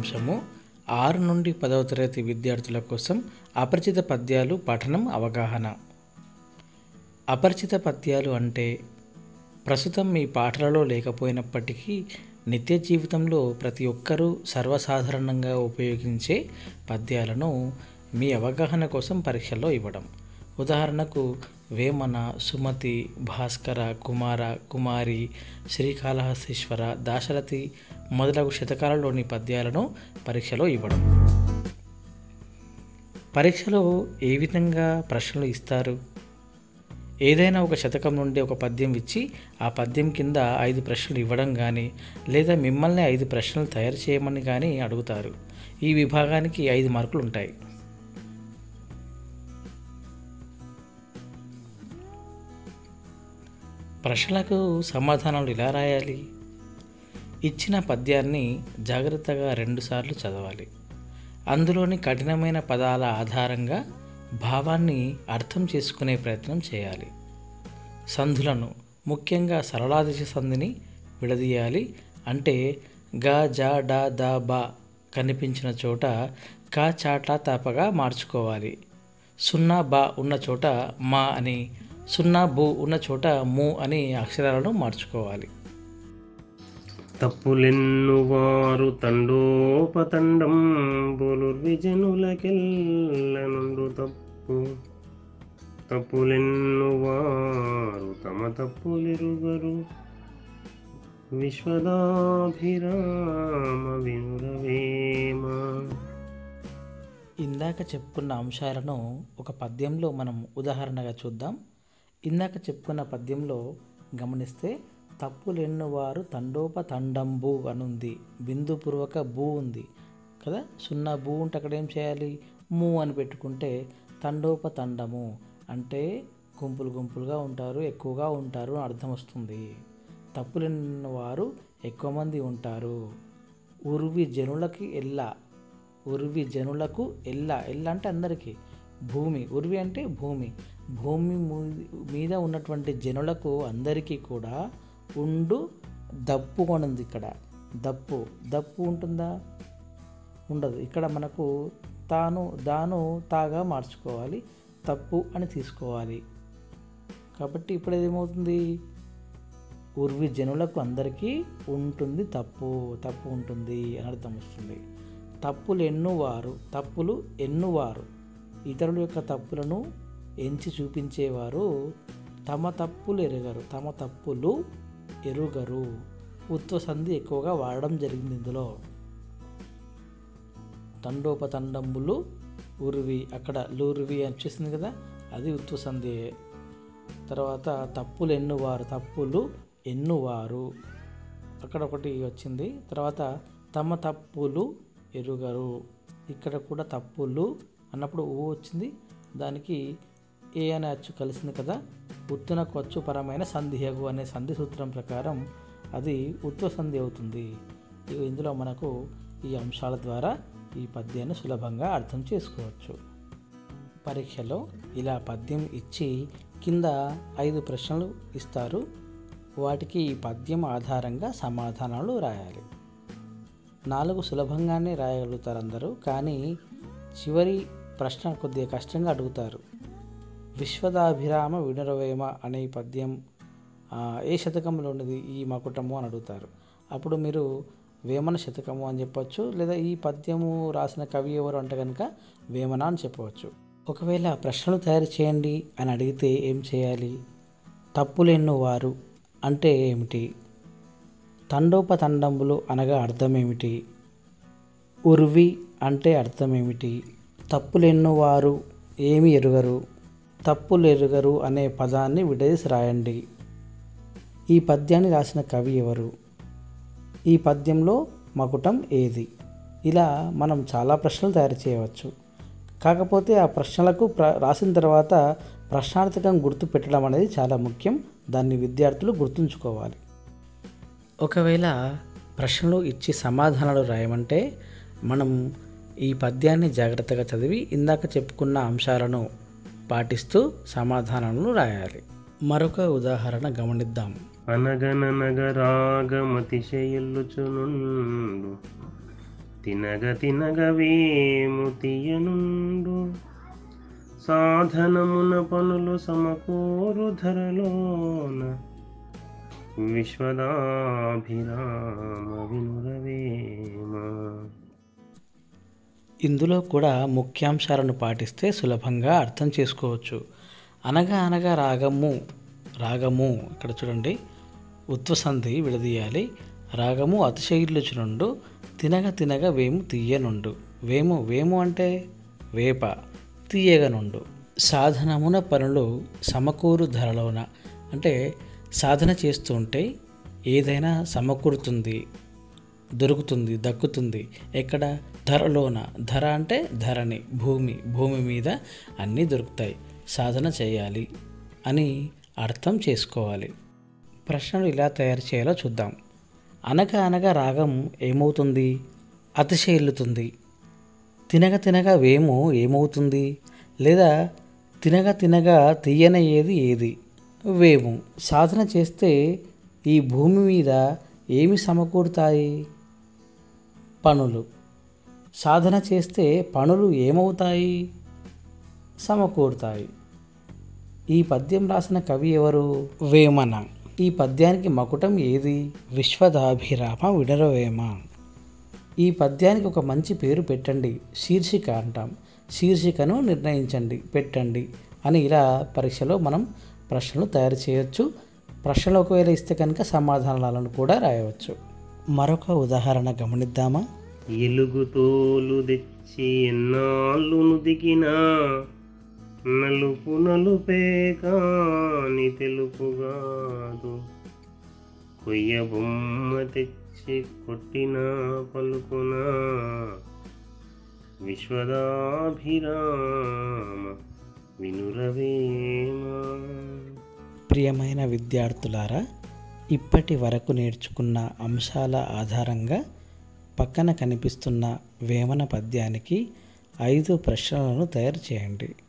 అంశము ఆరు నుండి పదవ తరగతి విద్యార్థుల కోసం అపరిచిత పద్యాలు పఠనం అవగాహన అపరిచిత పద్యాలు అంటే ప్రస్తుతం మీ పాటలలో లేకపోయినప్పటికీ నిత్య జీవితంలో ప్రతి ఒక్కరూ సర్వసాధారణంగా ఉపయోగించే పద్యాలను మీ అవగాహన కోసం పరీక్షల్లో ఇవ్వడం ఉదాహరణకు వేమన సుమతి భాస్కర కుమార కుమారి శ్రీకాళహస్తీశ్వర దాశరథి మొదలగు శతకాలలోని పద్యాలను పరీక్షలో ఇవ్వడం పరీక్షలో ఏ విధంగా ప్రశ్నలు ఇస్తారు ఏదైనా ఒక శతకం నుండి ఒక పద్యం ఇచ్చి ఆ పద్యం కింద ఐదు ప్రశ్నలు ఇవ్వడం కానీ లేదా మిమ్మల్ని ఐదు ప్రశ్నలు తయారు చేయమని కానీ అడుగుతారు ఈ విభాగానికి ఐదు మార్కులు ఉంటాయి ప్రశ్నలకు సమాధానాలు ఎలా రాయాలి ఇచ్చిన పద్యాన్ని జాగ్రత్తగా రెండుసార్లు చదవాలి అందులోని కఠినమైన పదాల ఆధారంగా భావాన్ని అర్థం చేసుకునే ప్రయత్నం చేయాలి సంధులను ముఖ్యంగా సరళాదిశ సంధిని విడదీయాలి అంటే గా జా డా దా బా కనిపించిన చోట కా చాటా తాపగా మార్చుకోవాలి సున్నా బా ఉన్న చోట మా అని సున్నా బు ఉన్న చోట ము అని అక్షరాలను మార్చుకోవాలి తప్పులెన్ను వారు తండోపతండం విజనులకెల్లనుండు తప్పు తప్పులెన్ను వారు తమ తప్పులెరుగరు విశ్వదాభిరామ వినురవేమ ఇందాక చెప్పుకున్న అంశాలను ఒక పద్యంలో మనం ఉదాహరణగా చూద్దాం ఇందాక చెప్పుకున్న పద్యంలో గమనిస్తే తప్పులెన్నువారు తండోపతండంబు అనుంది బిందుపూర్వక భూ ఉంది కదా సున్నా భూ ఉంటే అక్కడ ఏం చేయాలి ము అని పెట్టుకుంటే తండోపతండము అంటే గుంపులు గుంపులుగా ఉంటారు ఎక్కువగా ఉంటారు అని అర్థం వస్తుంది తప్పులెన్నవారు ఎక్కువ మంది ఉంటారు ఉర్వి జనులకి ఎల్లా ఉర్వి జనులకు ఎల్ల ఎల్ల అంటే అందరికీ భూమి ఉర్వి అంటే భూమి భూమి ము- మీద ఉన్నటువంటి జనులకు అందరికీ కూడా ఉండు దప్పు అని ఉంది ఇక్కడ దప్పు దప్పు ఉంటుందా ఉండదు ఇక్కడ మనకు తాను దాను తాగా మార్చుకోవాలి తప్పు అని తీసుకోవాలి కాబట్టి ఇప్పుడు ఏమవుతుంది ఉర్వి జనులకు అందరికీ ఉంటుంది తప్పు తప్పు ఉంటుంది అని అర్థం వస్తుంది తప్పులు ఎన్నువారు తప్పులు ఎన్నువారు ఇతరుల యొక్క తప్పులను ఎంచి చూపించేవారు తమ తప్పులు ఎరుగరు తమ తప్పులు ఎరుగరు ఉత్వ సంధి ఎక్కువగా వాడడం జరిగింది ఇందులో తండోపతండంబులు ఉరివి అక్కడ లూరివి అని వచ్చేసింది కదా అది ఉత్వ సంధి తర్వాత తప్పులు ఎన్నువారు తప్పులు ఎన్నువారు అక్కడ ఒకటి వచ్చింది తర్వాత తమ తప్పులు ఎరుగరు ఇక్కడ కూడా తప్పులు అన్నప్పుడు ఊ వచ్చింది దానికి ఏ అనే అచ్చు కలిసింది కదా ఉత్తునకు అచ్చు పరమైన సంధియగు అనే సంధి సూత్రం ప్రకారం అది ఉత్వ సంధి అవుతుంది ఇగో ఇందులో మనకు ఈ అంశాల ద్వారా ఈ పద్యాన్ని సులభంగా అర్థం చేసుకోవచ్చు పరీక్షలో ఇలా పద్యం ఇచ్చి కింద ఐదు ప్రశ్నలు ఇస్తారు వాటికి ఈ పద్యం ఆధారంగా సమాధానాలు రాయాలి నాలుగు సులభంగానే రాయగలుగుతారు అందరూ కానీ చివరి ప్రశ్న కొద్దిగా కష్టంగా అడుగుతారు విశ్వదాభిరామ వినురవేమ అనే ఈ పద్యం ఆ, ఏ శతకంలో ఉన్నది ఈ మకుటము అని అడుగుతారు అప్పుడు మీరు వేమన శతకము అని చెప్పొచ్చు లేదా ఈ పద్యము రాసిన కవి ఎవరు అంటే కనుక వేమన అని చెప్పవచ్చు ఒకవేళ ప్రశ్నలు తయారు చేయండి అని అడిగితే ఏం చేయాలి తప్పులెన్ను వారు అంటే ఏమిటి తండోపతండంబులు అనగా అర్థం ఏమిటి ఉర్వి అంటే అర్థం ఏమిటి తప్పులెన్ను వారు ఏమి ఎరుగరు తప్పులు ఎరుగరు అనే పదాన్ని విడదీసి రాయండి ఈ పద్యాన్ని రాసిన కవి ఎవరు ఈ పద్యంలో మకుటం ఏది ఇలా మనం చాలా ప్రశ్నలు తయారు చేయవచ్చు కాకపోతే ఆ ప్రశ్నలకు ప్ర రాసిన తర్వాత ప్రశ్నార్థకం గుర్తు పెట్టడం అనేది చాలా ముఖ్యం దాన్ని విద్యార్థులు గుర్తుంచుకోవాలి ఒకవేళ ప్రశ్నలు ఇచ్చి సమాధానాలు రాయమంటే మనం ఈ పద్యాన్ని జాగ్రత్తగా చదివి ఇందాక చెప్పుకున్న అంశాలను పాటిస్తూ సమాధానాలను రాయాలి మరొక ఉదాహరణ గమనిద్దాం అనగననగరాగమతిశయల్లుచునుండు తినగ తినగవేము తీయనుండు సాధనమున పనులు సమకూరు ధరలోన విశ్వదాభిరామ వినురవేమ ఇందులో కూడా ముఖ్యాంశాలను పాటిస్తే సులభంగా అర్థం చేసుకోవచ్చు అనగా అనగా రాగము రాగము ఇక్కడ చూడండి ఉత్వసంధి విడదీయాలి రాగము అతిశైర్లుచునుండు తినగ తినగ వేము తీయనుండు వేము వేము అంటే వేప తీయగనుండు సాధనమున పనులు సమకూరు ధరలోన అంటే సాధన చేస్తూ ఉంటే ఏదైనా సమకూరుతుంది దొరుకుతుంది దక్కుతుంది ఎక్కడ ధరలోన ధర అంటే ధరణి భూమి భూమి మీద అన్నీ దొరుకుతాయి సాధన చేయాలి అని అర్థం చేసుకోవాలి ప్రశ్నలు ఇలా తయారు చేయాలో చూద్దాం అనగా అనగా రాగం ఏమవుతుంది అతిశయిల్లుతుంది తినగ తినగా వేము ఏమవుతుంది లేదా తినగ తినగా తీయనయ్యేది ఏది వేము సాధన చేస్తే ఈ భూమి మీద ఏమి సమకూరుతాయి పనులు సాధన చేస్తే పనులు ఏమవుతాయి సమకూరుతాయి ఈ పద్యం రాసిన కవి ఎవరు వేమన ఈ పద్యానికి మకుటం ఏది విశ్వదాభిరామ విడరవేమ ఈ పద్యానికి ఒక మంచి పేరు పెట్టండి శీర్షిక అంటాం శీర్షికను నిర్ణయించండి పెట్టండి అని ఇలా పరీక్షలో మనం ప్రశ్నలు తయారు చేయొచ్చు ప్రశ్నలు ఒకవేళ ఇస్తే కనుక సమాధానాలను కూడా రాయవచ్చు మరొక ఉదాహరణ గమనిద్దామా ఎలుగు తోలు తెచ్చి ఎన్నాళ్ళును దిగినా నలుపు నలుపే కాని తెలుపుగాదు కొయ్య బొమ్మ తెచ్చి కొట్టిన పలుకునా విశ్వదాభిరామ వినురవేమా ప్రియమైన విద్యార్థులారా ఇప్పటి వరకు నేర్చుకున్న అంశాల ఆధారంగా పక్కన కనిపిస్తున్న వేమన పద్యానికి ఐదు ప్రశ్నలను తయారు చేయండి